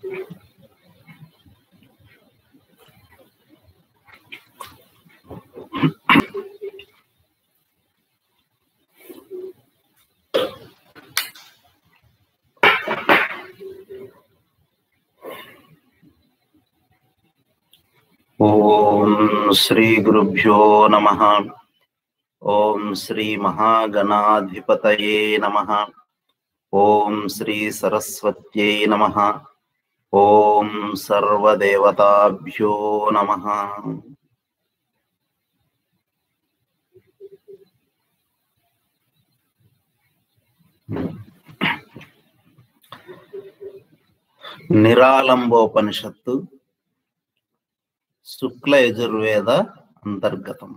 ఓం శ్రీ గురుభ్యో నమ ఓం శ్రీ మహాగణాధిపతయే నమ ఓం శ్రీ సరస్వత్యై నమ ఓం సర్వదేవతాభ్యో నమ నిరాలంబోపనిషత్తు శుక్ల యజుర్వేద అంతర్గతం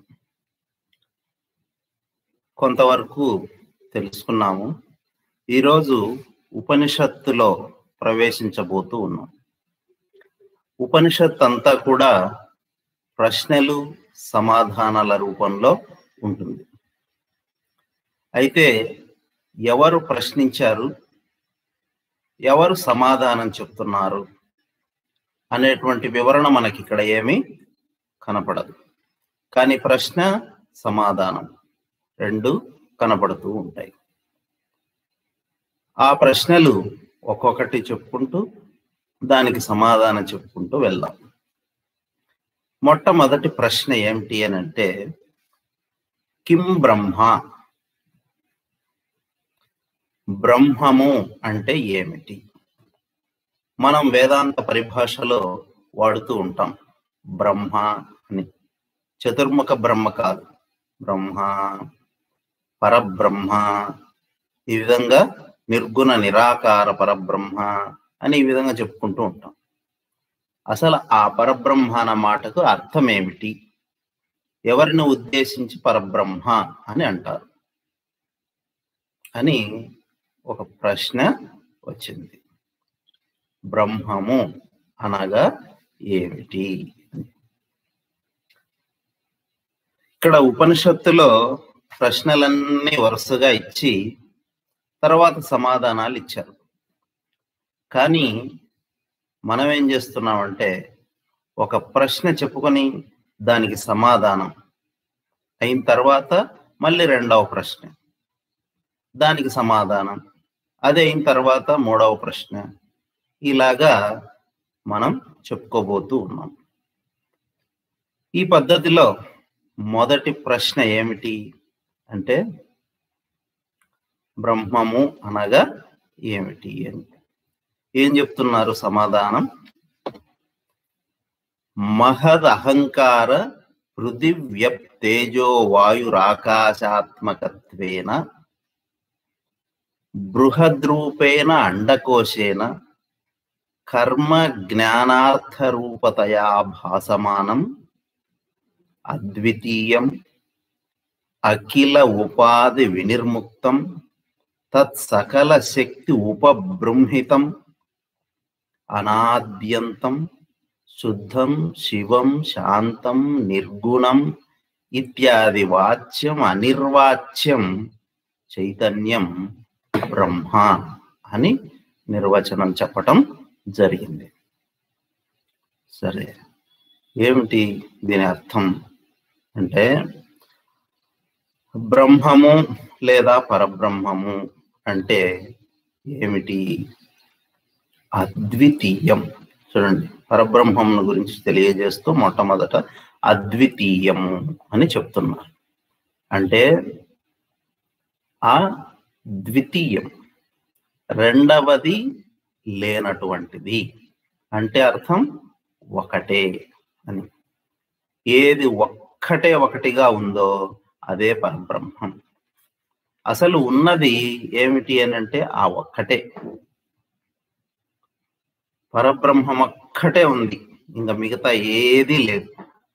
కొంతవరకు తెలుసుకున్నాము ఈరోజు ఉపనిషత్తులో ప్రవేశించబోతూ ఉన్నాం ఉపనిషత్ అంతా కూడా ప్రశ్నలు సమాధానాల రూపంలో ఉంటుంది అయితే ఎవరు ప్రశ్నించారు ఎవరు సమాధానం చెప్తున్నారు అనేటువంటి వివరణ మనకి ఇక్కడ ఏమీ కనపడదు కానీ ప్రశ్న సమాధానం రెండు కనపడుతూ ఉంటాయి ఆ ప్రశ్నలు ఒక్కొక్కటి చెప్పుకుంటూ దానికి సమాధానం చెప్పుకుంటూ వెళ్దాం మొట్టమొదటి ప్రశ్న ఏమిటి అని అంటే కిం బ్రహ్మ బ్రహ్మము అంటే ఏమిటి మనం వేదాంత పరిభాషలో వాడుతూ ఉంటాం బ్రహ్మ అని చతుర్ముఖ బ్రహ్మ కాదు బ్రహ్మ పరబ్రహ్మ ఈ విధంగా నిర్గుణ నిరాకార పరబ్రహ్మ అని ఈ విధంగా చెప్పుకుంటూ ఉంటాం అసలు ఆ పరబ్రహ్మ అన్న మాటకు అర్థం ఏమిటి ఎవరిని ఉద్దేశించి పరబ్రహ్మ అని అంటారు అని ఒక ప్రశ్న వచ్చింది బ్రహ్మము అనగా ఏమిటి ఇక్కడ ఉపనిషత్తులో ప్రశ్నలన్నీ వరుసగా ఇచ్చి తర్వాత సమాధానాలు ఇచ్చారు కానీ మనం ఏం చేస్తున్నామంటే ఒక ప్రశ్న చెప్పుకొని దానికి సమాధానం అయిన తర్వాత మళ్ళీ రెండవ ప్రశ్న దానికి సమాధానం అదే అయిన తర్వాత మూడవ ప్రశ్న ఇలాగా మనం చెప్పుకోబోతూ ఉన్నాం ఈ పద్ధతిలో మొదటి ప్రశ్న ఏమిటి అంటే బ్రహ్మము అనగా ఏమిటి అని ఏం చెప్తున్నారు సమాధానం మహద్ అహంకార పృథివ్యప్ తేజో వాయురాకాశాత్మకత్వేన బృహద్రూపేణ అండకోశేన కర్మ జ్ఞానార్థరూపతయా భాసమానం అద్వితీయం అఖిల ఉపాధి వినిర్ముక్తం తత్ సకల శక్తి ఉపబృంహితం అనాద్యంతం శుద్ధం శివం శాంతం నిర్గుణం ఇత్యాది వాచ్యం అనిర్వాచ్యం చైతన్యం బ్రహ్మ అని నిర్వచనం చెప్పటం జరిగింది సరే ఏమిటి దీని అర్థం అంటే బ్రహ్మము లేదా పరబ్రహ్మము అంటే ఏమిటి అద్వితీయం చూడండి పరబ్రహ్మం గురించి తెలియజేస్తూ మొట్టమొదట అద్వితీయము అని చెప్తున్నారు అంటే ఆ ద్వితీయం రెండవది లేనటువంటిది అంటే అర్థం ఒకటే అని ఏది ఒక్కటే ఒకటిగా ఉందో అదే పరబ్రహ్మం అసలు ఉన్నది ఏమిటి అని అంటే ఆ ఒక్కటే పరబ్రహ్మం ఒక్కటే ఉంది ఇంకా మిగతా ఏదీ లేదు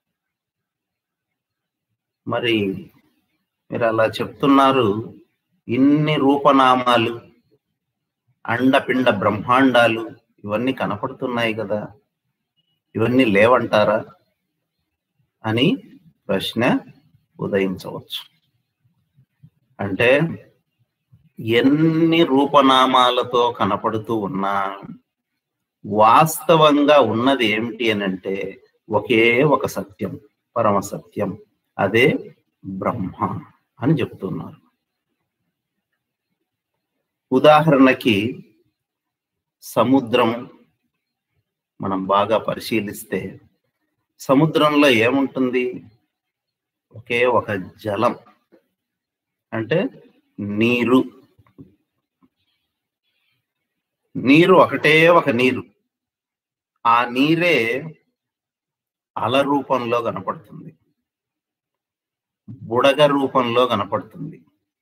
మరి మీరు అలా చెప్తున్నారు ఇన్ని రూపనామాలు అండపిండ బ్రహ్మాండాలు ఇవన్నీ కనపడుతున్నాయి కదా ఇవన్నీ లేవంటారా అని ప్రశ్న ఉదయించవచ్చు అంటే ఎన్ని రూపనామాలతో కనపడుతూ ఉన్నా వాస్తవంగా ఉన్నది ఏమిటి అని అంటే ఒకే ఒక సత్యం పరమ సత్యం అదే బ్రహ్మ అని చెప్తున్నారు ఉదాహరణకి సముద్రం మనం బాగా పరిశీలిస్తే సముద్రంలో ఏముంటుంది ఒకే ఒక జలం అంటే నీరు నీరు ఒకటే ఒక నీరు ఆ నీరే అల రూపంలో కనపడుతుంది బుడగ రూపంలో కనపడుతుంది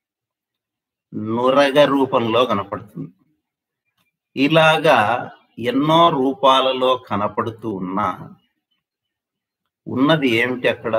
నురగ రూపంలో కనపడుతుంది ఇలాగా ఎన్నో రూపాలలో కనపడుతూ ఉన్నా ఉన్నది ఏమిటి అక్కడ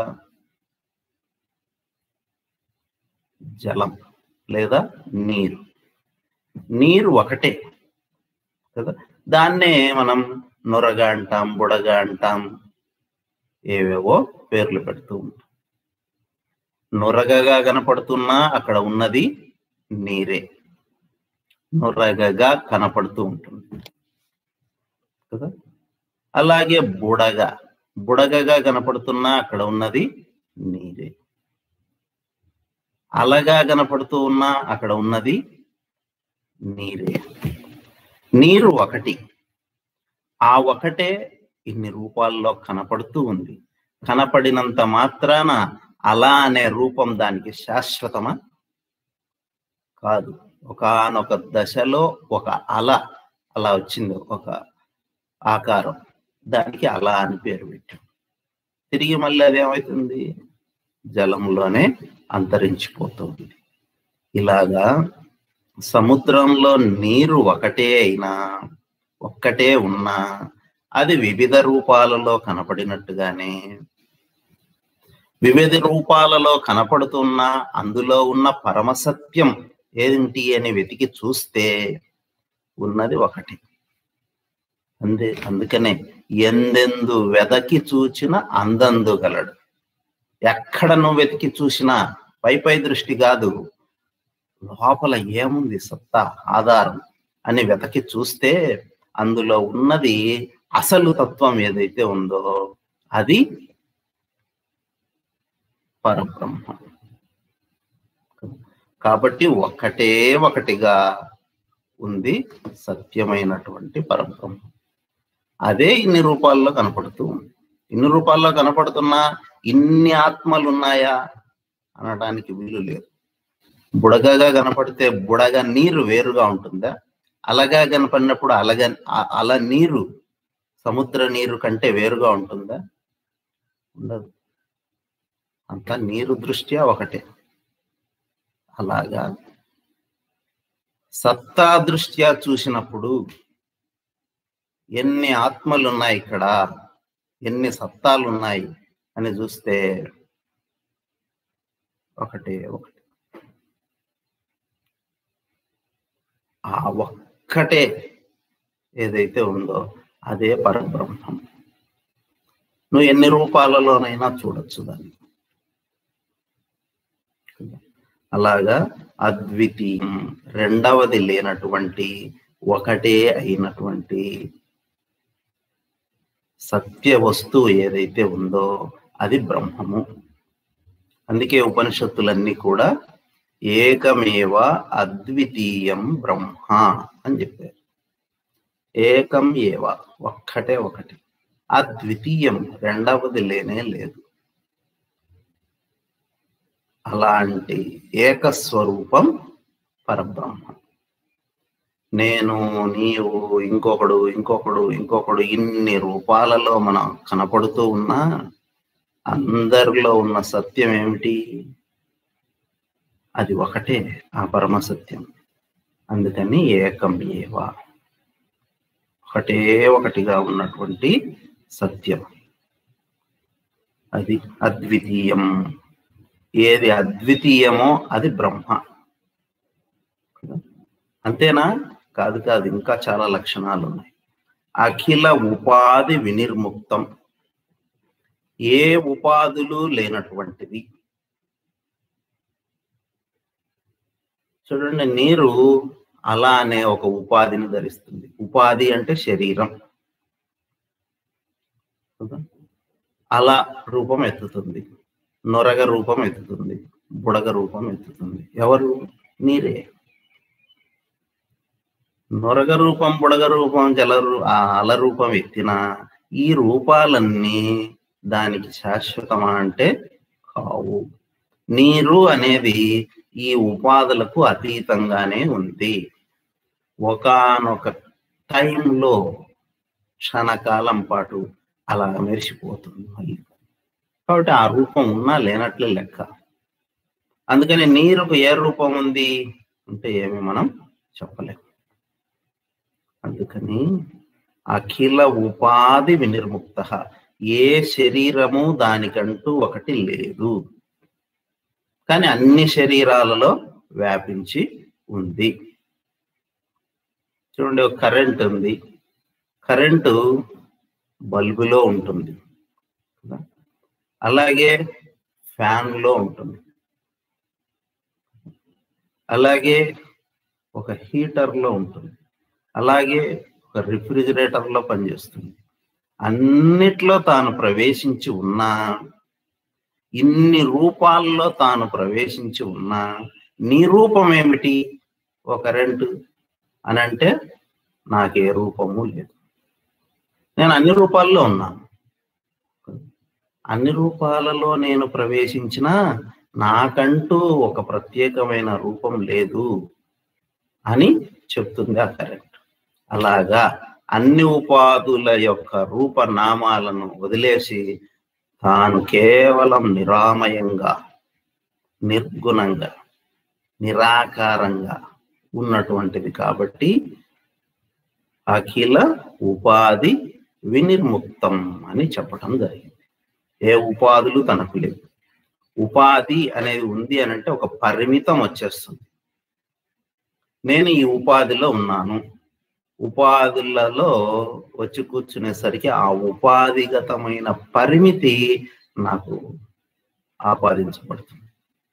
జలం లేదా నీరు నీరు ఒకటే కదా దాన్నే మనం నొరగ అంటాం బుడగ అంటాం ఏవేవో పేర్లు పెడుతూ ఉంటాం నొరగగా కనపడుతున్నా అక్కడ ఉన్నది నీరే నొరగగా కనపడుతూ ఉంటుంది కదా అలాగే బుడగ బుడగగా కనపడుతున్నా అక్కడ ఉన్నది నీరే అలగా కనపడుతూ ఉన్నా అక్కడ ఉన్నది నీరే నీరు ఒకటి ఆ ఒకటే ఇన్ని రూపాల్లో కనపడుతూ ఉంది కనపడినంత మాత్రాన అలా అనే రూపం దానికి శాశ్వతమా కాదు ఒకనొక దశలో ఒక అల అలా వచ్చింది ఒక ఆకారం దానికి అలా అని పేరు పెట్టాం తిరిగి మళ్ళీ అదేమవుతుంది జలంలోనే అంతరించిపోతుంది ఇలాగా సముద్రంలో నీరు ఒకటే అయినా ఒక్కటే ఉన్నా అది వివిధ రూపాలలో కనపడినట్టుగానే వివిధ రూపాలలో కనపడుతున్న అందులో ఉన్న పరమసత్యం ఏంటి అని వెతికి చూస్తే ఉన్నది ఒకటి అందే అందుకనే ఎందెందు వెదకి చూచిన అందందు గలడు ఎక్కడ నువ్వు వెతికి చూసినా పై పై దృష్టి కాదు లోపల ఏముంది సత్తా ఆధారం అని వెతకి చూస్తే అందులో ఉన్నది అసలు తత్వం ఏదైతే ఉందో అది పరబ్రహ్మ కాబట్టి ఒక్కటే ఒకటిగా ఉంది సత్యమైనటువంటి పరబ్రహ్మ అదే ఇన్ని రూపాల్లో కనపడుతూ ఉంది ఇన్ని రూపాల్లో కనపడుతున్నా ఇన్ని ఆత్మలు ఉన్నాయా అనడానికి వీలు లేదు బుడగగా కనపడితే బుడగ నీరు వేరుగా ఉంటుందా అలగా కనపడినప్పుడు అలగ అల నీరు సముద్ర నీరు కంటే వేరుగా ఉంటుందా ఉండదు అంతా నీరు దృష్ట్యా ఒకటే అలాగా సత్తా దృష్ట్యా చూసినప్పుడు ఎన్ని ఆత్మలు ఉన్నాయి ఇక్కడ ఎన్ని సత్తాలు ఉన్నాయి అని చూస్తే ఒకటే ఒకటి ఆ ఒక్కటే ఏదైతే ఉందో అదే పరబ్రహ్మం నువ్వు ఎన్ని రూపాలలోనైనా చూడొచ్చు దాన్ని అలాగా అద్వితీయం రెండవది లేనటువంటి ఒకటే అయినటువంటి సత్య వస్తువు ఏదైతే ఉందో అది బ్రహ్మము అందుకే ఉపనిషత్తులన్నీ కూడా ఏకమేవ అద్వితీయం బ్రహ్మ అని చెప్పారు ఏకం ఏవ ఒక్కటే ఒకటి అద్వితీయం రెండవది లేనే లేదు అలాంటి ఏకస్వరూపం పరబ్రహ్మ నేను నీవు ఇంకొకడు ఇంకొకడు ఇంకొకడు ఇన్ని రూపాలలో మనం కనపడుతూ ఉన్నా అందరిలో ఉన్న సత్యం ఏమిటి అది ఒకటే ఆ పరమ సత్యం అందుకని ఏకం ఏవ ఒకటే ఒకటిగా ఉన్నటువంటి సత్యం అది అద్వితీయం ఏది అద్వితీయమో అది బ్రహ్మ అంతేనా కాదు కాదు ఇంకా చాలా లక్షణాలు ఉన్నాయి అఖిల ఉపాధి వినిర్ముక్తం ఏ ఉపాధులు లేనటువంటిది చూడండి నీరు అలా అనే ఒక ఉపాధిని ధరిస్తుంది ఉపాధి అంటే శరీరం కదా? అలా రూపం ఎత్తుతుంది నొరగ రూపం ఎత్తుతుంది బుడగ రూపం ఎత్తుతుంది ఎవరు నీరే నొరగ రూపం బుడగ రూపం జల రూ- ఆ అల రూపం ఎత్తిన ఈ రూపాలన్నీ దానికి శాశ్వతమా అంటే కావు నీరు అనేది ఈ ఉపాధులకు అతీతంగానే ఉంది ఒకానొక టైంలో క్షణకాలం పాటు అలా మెరిసిపోతుంది మళ్ళీ కాబట్టి ఆ రూపం ఉన్నా లేనట్లే లెక్క అందుకని నీరుకు ఏ రూపం ఉంది అంటే ఏమి మనం చెప్పలేం అందుకని అఖిల ఉపాధి వినిర్ముక్త ఏ శరీరము దానికంటూ ఒకటి లేదు కానీ అన్ని శరీరాలలో వ్యాపించి ఉంది చూడండి ఒక కరెంట్ ఉంది కరెంటు బల్బులో ఉంటుంది కదా? అలాగే ఫ్యాన్ లో ఉంటుంది అలాగే ఒక హీటర్ లో ఉంటుంది అలాగే ఒక రిఫ్రిజిరేటర్ లో పనిచేస్తుంది అన్నిట్లో తాను ప్రవేశించి ఉన్నా ఇన్ని రూపాల్లో తాను ప్రవేశించి ఉన్నా నీ రూపం ఏమిటి ఒక కరెంటు అని అంటే నాకే రూపము లేదు నేను అన్ని రూపాల్లో ఉన్నాను అన్ని రూపాలలో నేను ప్రవేశించినా నాకంటూ ఒక ప్రత్యేకమైన రూపం లేదు అని చెప్తుంది ఆ కరెంట్ అలాగా అన్ని ఉపాధుల యొక్క రూపనామాలను వదిలేసి తాను కేవలం నిరామయంగా నిర్గుణంగా నిరాకారంగా ఉన్నటువంటిది కాబట్టి అఖిల ఉపాధి వినిర్ముక్తం అని చెప్పటం జరిగింది ఏ ఉపాధులు తనకు లేవు ఉపాధి అనేది ఉంది అని అంటే ఒక పరిమితం వచ్చేస్తుంది నేను ఈ ఉపాధిలో ఉన్నాను ఉపాధులలో వచ్చి కూర్చునేసరికి ఆ ఉపాధిగతమైన పరిమితి నాకు ఆపాదించబడుతుంది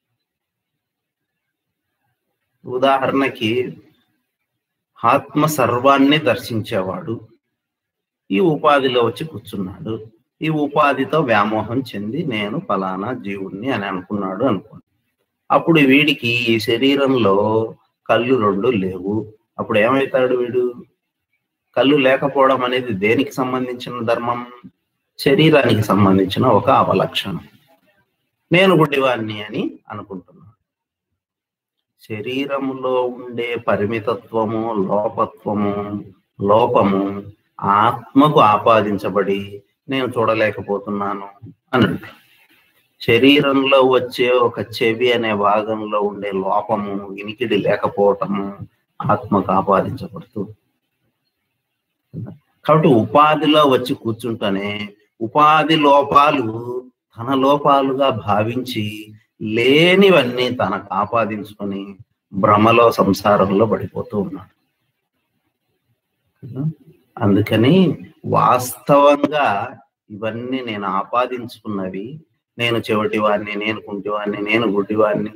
ఉదాహరణకి ఆత్మ సర్వాన్ని దర్శించేవాడు ఈ ఉపాధిలో వచ్చి కూర్చున్నాడు ఈ ఉపాధితో వ్యామోహం చెంది నేను ఫలానా జీవుణ్ణి అని అనుకున్నాడు అనుకోండి అప్పుడు వీడికి ఈ శరీరంలో కళ్ళు రెండు లేవు అప్పుడు ఏమవుతాడు వీడు కళ్ళు లేకపోవడం అనేది దేనికి సంబంధించిన ధర్మం శరీరానికి సంబంధించిన ఒక అవలక్షణం నేను గుడ్డివాణ్ణి అని అనుకుంటున్నాను శరీరములో ఉండే పరిమితత్వము లోపత్వము లోపము ఆత్మకు ఆపాదించబడి నేను చూడలేకపోతున్నాను అని అంటారు శరీరంలో వచ్చే ఒక చెవి అనే భాగంలో ఉండే లోపము వినికిడి లేకపోవటము ఆత్మకు ఆపాదించబడుతూ కాబట్టి ఉపాధిలో వచ్చి కూర్చుంటేనే ఉపాధి లోపాలు తన లోపాలుగా భావించి లేనివన్నీ తనకు ఆపాదించుకొని భ్రమలో సంసారంలో పడిపోతూ ఉన్నాడు అందుకని వాస్తవంగా ఇవన్నీ నేను ఆపాదించుకున్నవి నేను చెవిటివాడిని నేను కుంటివాడిని నేను గుడ్డివాడిని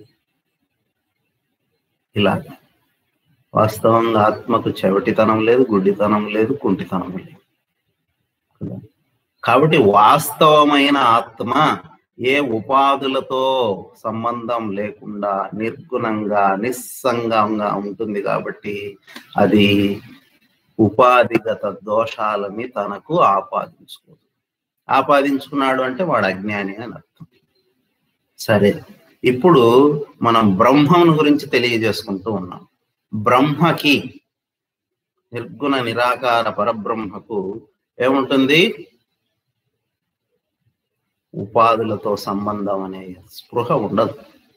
ఇలా వాస్తవంగా ఆత్మకు చెవిటితనం లేదు గుడ్డితనం లేదు కుంటితనం లేదు కదా? కాబట్టి వాస్తవమైన ఆత్మ ఏ ఉపాధులతో సంబంధం లేకుండా నిర్గుణంగా నిస్సంగంగా ఉంటుంది కాబట్టి అది ఉపాధిగత దోషాలని తనకు ఆపాదించుకోదు ఆపాదించుకున్నాడు అంటే వాడు అజ్ఞాని అని అర్థం సరే ఇప్పుడు మనం బ్రహ్మను గురించి తెలియజేసుకుంటూ ఉన్నాం బ్రహ్మకి నిర్గుణ నిరాకార పరబ్రహ్మకు ఏముంటుంది ఉపాధులతో సంబంధం అనే స్పృహ ఉండదు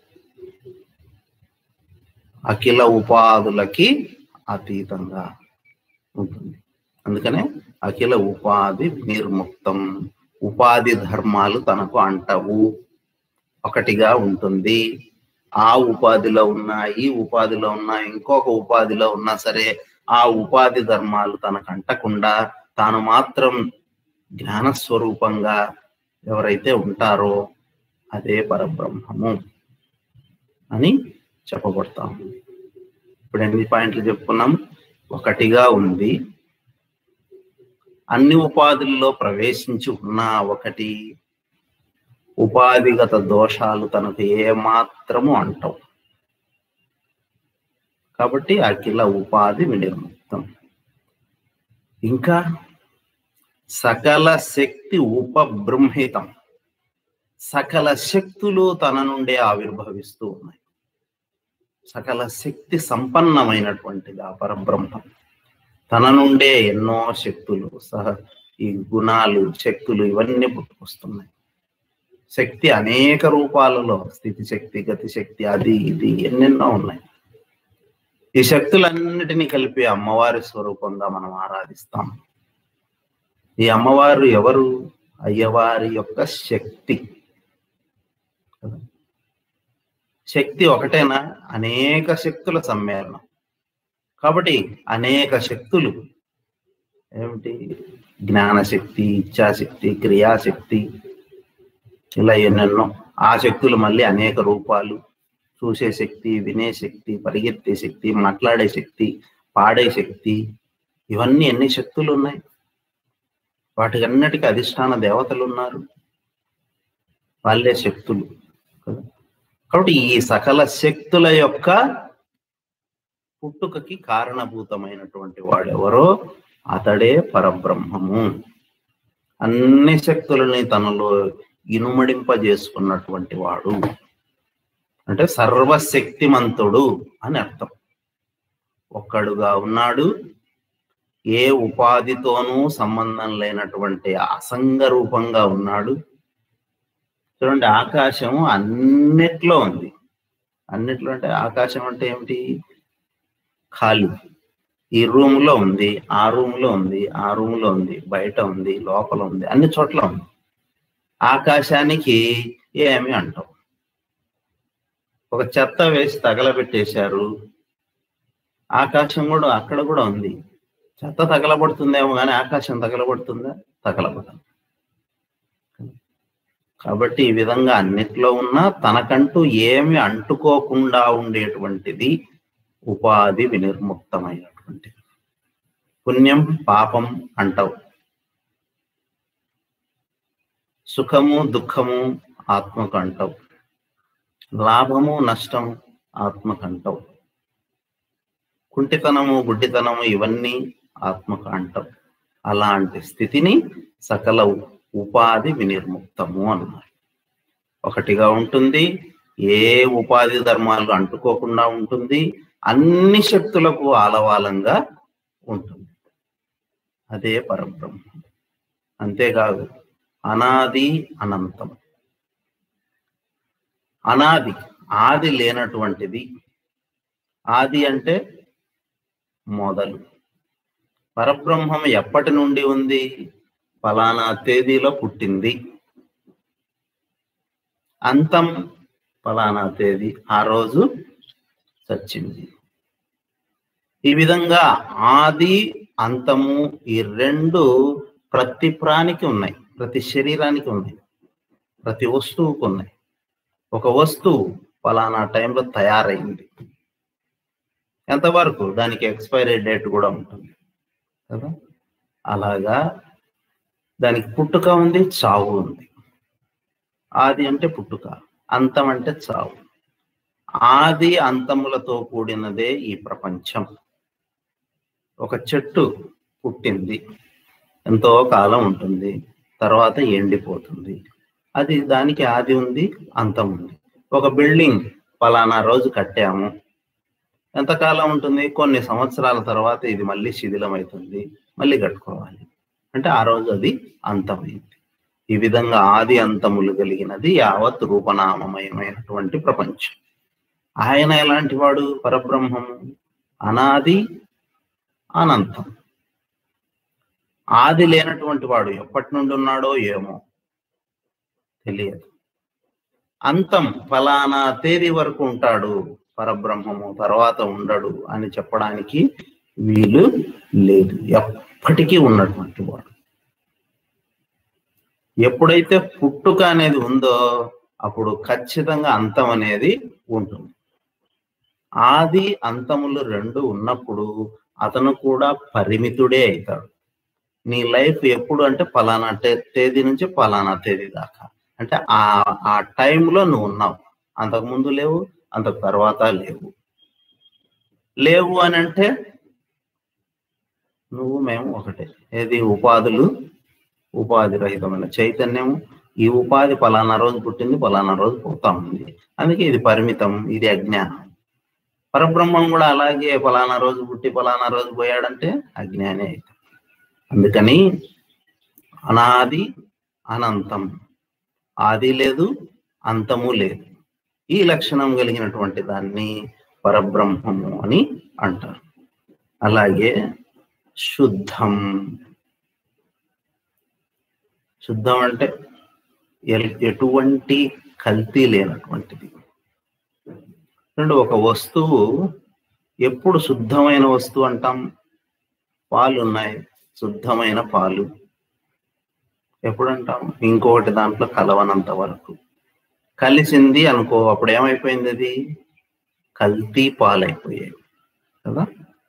అఖిల ఉపాధులకి అతీతంగా ఉంటుంది అందుకనే అఖిల ఉపాధి నిర్ముక్తం ఉపాధి ధర్మాలు తనకు అంటవు ఒకటిగా ఉంటుంది ఆ ఉపాధిలో ఉన్నా ఈ ఉపాధిలో ఉన్నా ఇంకొక ఉపాధిలో ఉన్నా సరే ఆ ఉపాధి ధర్మాలు తనకు అంటకుండా తాను మాత్రం జ్ఞానస్వరూపంగా ఎవరైతే ఉంటారో అదే పరబ్రహ్మము అని చెప్పబడతాం ఇప్పుడు ఎన్ని పాయింట్లు చెప్పుకున్నాం ఒకటిగా ఉంది అన్ని ఉపాధుల్లో ప్రవేశించి ఉన్నా ఒకటి ఉపాధిగత దోషాలు తనకు ఏమాత్రము అంటవు కాబట్టి అఖిల ఉపాధి వినిర్ముక్తం ఇంకా సకల శక్తి ఉపబృంహితం సకల శక్తులు తన నుండే ఆవిర్భవిస్తూ ఉన్నాయి సకల శక్తి సంపన్నమైనటువంటిది ఆ పరబ్రహ్మం తన నుండే ఎన్నో శక్తులు సహ ఈ గుణాలు శక్తులు ఇవన్నీ పుట్టుకొస్తున్నాయి శక్తి అనేక రూపాలలో స్థితి శక్తి గతి శక్తి అది ఇది ఎన్నెన్నో ఉన్నాయి ఈ శక్తులన్నిటినీ కలిపి అమ్మవారి స్వరూపంగా మనం ఆరాధిస్తాం ఈ అమ్మవారు ఎవరు అయ్యవారి యొక్క శక్తి శక్తి ఒకటేనా అనేక శక్తుల సమ్మేళనం కాబట్టి అనేక శక్తులు ఏమిటి జ్ఞానశక్తి ఇచ్ఛాశక్తి క్రియాశక్తి ఇలా ఎన్నెన్నో ఆ శక్తులు మళ్ళీ అనేక రూపాలు చూసే శక్తి వినే శక్తి పరిగెత్తే శక్తి మాట్లాడే శక్తి పాడే శక్తి ఇవన్నీ ఎన్ని శక్తులు ఉన్నాయి వాటికి అన్నిటికీ అధిష్టాన దేవతలు ఉన్నారు వాళ్ళే శక్తులు కదా కాబట్టి ఈ సకల శక్తుల యొక్క పుట్టుకకి కారణభూతమైనటువంటి వాడెవరో అతడే పరబ్రహ్మము అన్ని శక్తులని తనలో ఇనుమడింపజేసుకున్నటువంటి వాడు అంటే సర్వశక్తిమంతుడు అని అర్థం ఒక్కడుగా ఉన్నాడు ఏ ఉపాధితోనూ సంబంధం లేనటువంటి అసంగ రూపంగా ఉన్నాడు చూడండి ఆకాశం అన్నిట్లో ఉంది అన్నిట్లో అంటే ఆకాశం అంటే ఏమిటి ఖాళీ ఈ రూమ్ లో ఉంది ఆ రూమ్ లో ఉంది ఆ రూమ్ లో ఉంది బయట ఉంది లోపల ఉంది అన్ని చోట్ల ఉంది ఆకాశానికి ఏమి అంటాం ఒక చెత్త వేసి తగలబెట్టేశారు ఆకాశం కూడా అక్కడ కూడా ఉంది చెత్త తగలబడుతుందేమో కానీ ఆకాశం తగలబడుతుందా తగలబడదు కాబట్టి ఈ విధంగా అన్నిట్లో ఉన్నా తనకంటూ ఏమి అంటుకోకుండా ఉండేటువంటిది ఉపాధి వినిర్ముక్తమైనటువంటిది పుణ్యం పాపం అంటావు సుఖము దుఃఖము ఆత్మకు అంటావు లాభము నష్టం ఆత్మకు అంటావు కుంటితనము గుడ్డితనము ఇవన్నీ ఆత్మకు అంటావు అలాంటి స్థితిని సకల ఉపాధి వినిర్ముక్తము అన్నారు ఒకటిగా ఉంటుంది ఏ ఉపాధి ధర్మాలు అంటుకోకుండా ఉంటుంది అన్ని శక్తులకు ఆలవాలంగా ఉంటుంది అదే పరబ్రహ్మ అంతేకాదు అనాది అనంతం అనాది ఆది లేనటువంటిది ఆది అంటే మొదలు పరబ్రహ్మం ఎప్పటి నుండి ఉంది ఫలానా తేదీలో పుట్టింది అంతం ఫలానా తేదీ ఆ రోజు చచ్చింది ఈ విధంగా ఆది అంతము ఈ రెండు ప్రతి ప్రాణికి ఉన్నాయి ప్రతి శరీరానికి ఉన్నాయి ప్రతి వస్తువుకు ఉన్నాయి ఒక వస్తువు ఫలానా టైంలో తయారైంది ఎంతవరకు దానికి ఎక్స్పైరీ డేట్ కూడా ఉంటుంది కదా అలాగా దానికి పుట్టుక ఉంది చావు ఉంది ఆది అంటే పుట్టుక అంతం అంటే చావు ఆది అంతములతో కూడినదే ఈ ప్రపంచం ఒక చెట్టు పుట్టింది ఎంతో కాలం ఉంటుంది తర్వాత ఎండిపోతుంది అది దానికి ఆది ఉంది అంతం ఉంది ఒక బిల్డింగ్ ఫలానా రోజు కట్టాము ఎంతకాలం ఉంటుంది కొన్ని సంవత్సరాల తర్వాత ఇది మళ్ళీ శిథిలమవుతుంది మళ్ళీ కట్టుకోవాలి అంటే ఆ రోజు అది అంతమైంది ఈ విధంగా ఆది అంతములు కలిగినది యావత్ రూపనామమయమైనటువంటి ప్రపంచం ఆయన ఎలాంటి వాడు పరబ్రహ్మము అనాది అనంతం ఆది లేనటువంటి వాడు ఎప్పటి నుండి ఉన్నాడో ఏమో తెలియదు అంతం ఫలానా తేదీ వరకు ఉంటాడు పరబ్రహ్మము తర్వాత ఉండడు అని చెప్పడానికి వీలు లేదు ఎప్పటికీ ఉన్నటువంటి వాడు ఎప్పుడైతే పుట్టుక అనేది ఉందో అప్పుడు ఖచ్చితంగా అంతం అనేది ఉంటుంది ఆది అంతములు రెండు ఉన్నప్పుడు అతను కూడా పరిమితుడే అవుతాడు నీ లైఫ్ ఎప్పుడు అంటే పలానా టే- తేదీ నుంచి పలానా తేదీ దాకా అంటే ఆ ఆ టైంలో నువ్వు ఉన్నావు అంతకు ముందు లేవు అంతకు తర్వాత లేవు లేవు అని అంటే నువ్వు మేము ఒకటే ఏది ఉపాధులు ఉపాధి రహితమైన చైతన్యం ఈ ఉపాధి పలానా రోజు పుట్టింది పలానా రోజు పోతా ఉంది అందుకే ఇది పరిమితం ఇది అజ్ఞానం పరబ్రహ్మం కూడా అలాగే పలానా రోజు పుట్టి పలానా రోజు పోయాడంటే అజ్ఞానే అవుతాడు అందుకని అనాది అనంతం ఆది లేదు అంతము లేదు ఈ లక్షణం కలిగినటువంటి దాన్ని పరబ్రహ్మము అని అంటారు అలాగే శుద్ధం శుద్ధం అంటే ఎల్- ఎటువంటి కల్తీ లేనటువంటిది రెండు ఒక వస్తువు ఎప్పుడు శుద్ధమైన వస్తువు అంటాం పాలు ఉన్నాయి శుద్ధమైన పాలు ఎప్పుడు అంటాం ఇంకొకటి దాంట్లో కలవనంత వరకు కలిసింది అనుకో అప్పుడు ఏమైపోయింది అది కల్తీ పాలైపోయాయి కదా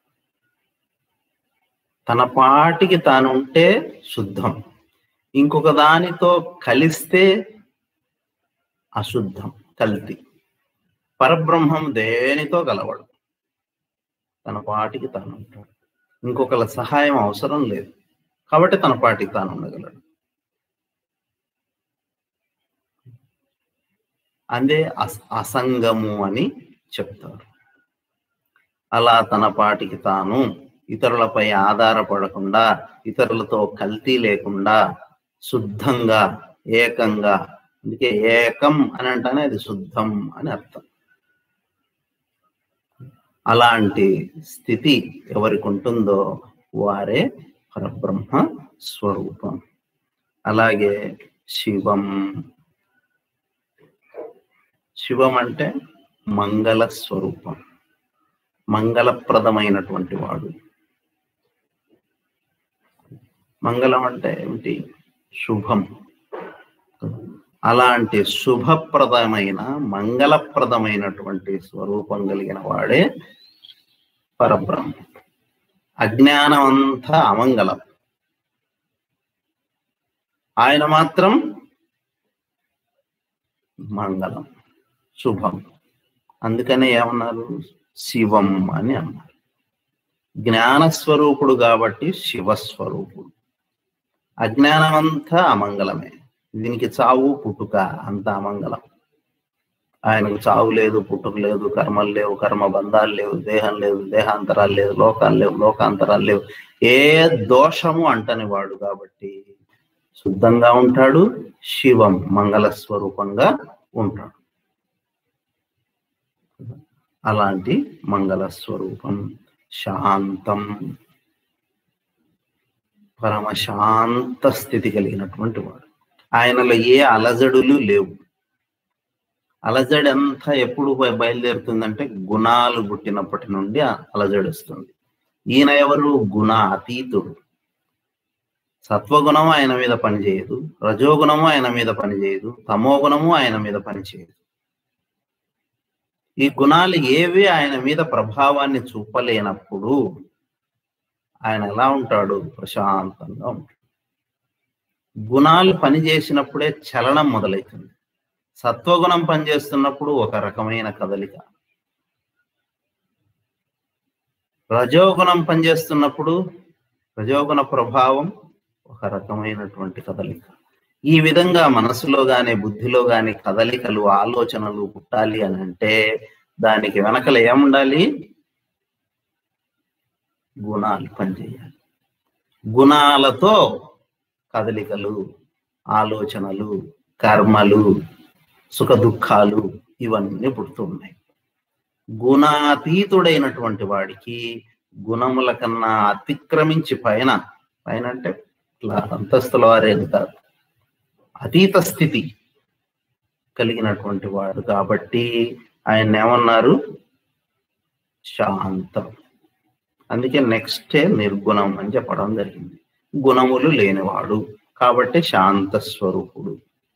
తన పాటికి తాను ఉంటే శుద్ధం ఇంకొక దానితో కలిస్తే అశుద్ధం కల్తీ పరబ్రహ్మం దేనితో కలవడు తన పాటికి తాను ఉంటాడు ఇంకొకళ్ళ సహాయం అవసరం లేదు కాబట్టి తన పాటికి తాను ఉండగలడు అదే అస- అసంగము అని చెప్తారు అలా తన పాటికి తాను ఇతరులపై ఆధారపడకుండా ఇతరులతో కల్తీ లేకుండా శుద్ధంగా ఏకంగా అందుకే ఏకం అని అంటేనే అది శుద్ధం అని అర్థం అలాంటి స్థితి ఎవరికి ఉంటుందో వారే పరబ్రహ్మ స్వరూపం అలాగే శివం శివం అంటే మంగళ స్వరూపం మంగళప్రదమైనటువంటి వాడు మంగళం అంటే ఏమిటి శుభం అలాంటి శుభప్రదమైన మంగళప్రదమైనటువంటి స్వరూపం కలిగిన వాడే పరబ్రహ్మ అజ్ఞానం అంతా అమంగళం ఆయన మాత్రం మంగళం శుభం అందుకనే ఏమన్నారు శివం అని అన్నారు జ్ఞానస్వరూపుడు కాబట్టి శివస్వరూపుడు అజ్ఞానం అంతా అమంగళమే దీనికి చావు పుట్టుక అంత అమంగళం ఆయనకు చావు లేదు పుట్టుక లేదు కర్మలు లేవు కర్మ బంధాలు లేవు దేహం లేదు దేహాంతరాలు లేవు లోకాలు లేవు లోకాంతరాలు లేవు ఏ దోషము అంటని వాడు కాబట్టి శుద్ధంగా ఉంటాడు శివం మంగళ స్వరూపంగా ఉంటాడు అలాంటి మంగళ స్వరూపం శాంతం పరమ శాంత స్థితి కలిగినటువంటి వాడు ఆయనలో ఏ అలజడులు లేవు అలజడి అంతా ఎప్పుడు బయ- బయలుదేరుతుందంటే గుణాలు పుట్టినప్పటి నుండి ఆ అలజడి వస్తుంది ఈయన ఎవరు గుణ అతీతుడు సత్వగుణము ఆయన మీద పనిచేయదు రజోగుణము ఆయన మీద పనిచేయదు తమోగుణము ఆయన మీద పనిచేయదు ఈ గుణాలు ఏవి ఆయన మీద ప్రభావాన్ని చూపలేనప్పుడు ఆయన ఎలా ఉంటాడు ప్రశాంతంగా ఉంటాడు గుణాలు పనిచేసినప్పుడే చలనం మొదలవుతుంది సత్వగుణం పనిచేస్తున్నప్పుడు ఒక రకమైన కదలిక రజోగుణం పనిచేస్తున్నప్పుడు రజోగుణ ప్రభావం ఒక రకమైనటువంటి కదలిక ఈ విధంగా మనసులో గాని బుద్ధిలో గాని కదలికలు ఆలోచనలు పుట్టాలి అని అంటే దానికి వెనకల ఏముండాలి గుణాలు పనిచేయాలి గుణాలతో కదలికలు ఆలోచనలు కర్మలు సుఖ దుఃఖాలు ఇవన్నీ పుడుతున్నాయి గుణాతీతుడైనటువంటి వాడికి గుణముల కన్నా అతిక్రమించి పైన పైన అంటే ఇట్లా అంతస్తుల వారేది కాదు అతీత స్థితి కలిగినటువంటి వాడు కాబట్టి ఆయన ఏమన్నారు శాంతం అందుకే నెక్స్ట్ నిర్గుణం అని చెప్పడం జరిగింది గుణములు లేనివాడు కాబట్టి శాంత స్వరూపుడు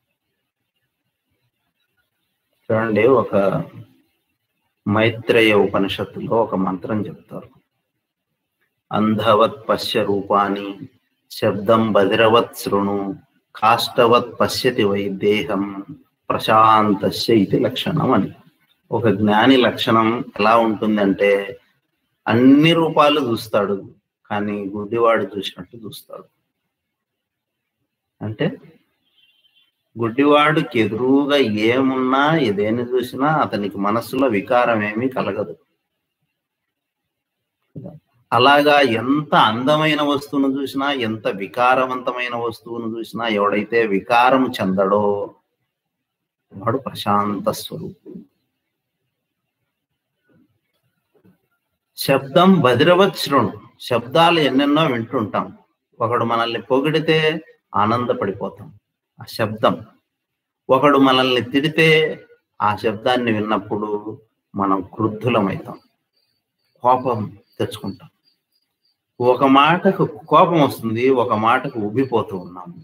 చూడండి ఒక మైత్రేయ ఉపనిషత్తులో ఒక మంత్రం చెప్తారు అంధవత్ పశ్య రూపాన్ని శబ్దం బదిరవత్ శృణు కాష్టవత్ పశ్యతి వై దేహం ప్రశాంతస్య ఇది లక్షణం అని ఒక జ్ఞాని లక్షణం ఎలా ఉంటుందంటే అన్ని రూపాలు చూస్తాడు కానీ గుడ్డివాడు చూసినట్టు చూస్తాడు అంటే గుడ్డివాడికి ఎదురుగా ఏమున్నా ఏదేని చూసినా అతనికి మనస్సులో వికారం ఏమీ కలగదు అలాగా ఎంత అందమైన వస్తువును చూసినా ఎంత వికారవంతమైన వస్తువును చూసినా ఎవడైతే వికారం చెందడో వాడు ప్రశాంత స్వరూపుడు శబ్దం భద్రవత్ శృణు శబ్దాలు ఎన్నెన్నో వింటుంటాం ఒకడు మనల్ని పొగిడితే ఆనందపడిపోతాం ఆ శబ్దం ఒకడు మనల్ని తిడితే ఆ శబ్దాన్ని విన్నప్పుడు మనం క్రుద్ధులమవుతాం కోపం తెచ్చుకుంటాం ఒక మాటకు కోపం వస్తుంది ఒక మాటకు ఉబ్బిపోతూ ఉన్నాము